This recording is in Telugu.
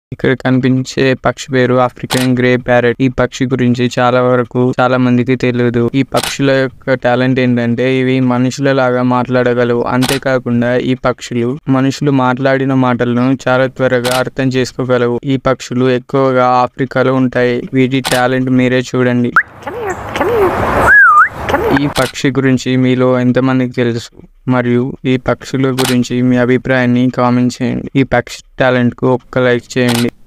ఇక్కడ కనిపించే పక్షి పేరు ఆఫ్రికన్ గ్రే ప్యారెట్ ఈ పక్షి గురించి చాలా వరకు చాలా మందికి తెలియదు ఈ పక్షుల యొక్క టాలెంట్ ఏంటంటే ఇవి మనుషుల లాగా మాట్లాడగలవు అంతేకాకుండా ఈ పక్షులు మనుషులు మాట్లాడిన మాటలను చాలా త్వరగా అర్థం చేసుకోగలవు ఈ పక్షులు ఎక్కువగా ఆఫ్రికాలో ఉంటాయి వీటి టాలెంట్ మీరే చూడండి ఈ పక్షి గురించి మీలో ఎంతమందికి తెలుసు మరియు ఈ పక్షుల గురించి మీ అభిప్రాయాన్ని కామెంట్ చేయండి ఈ పక్షి టాలెంట్ కు ఒక్క లైక్ చేయండి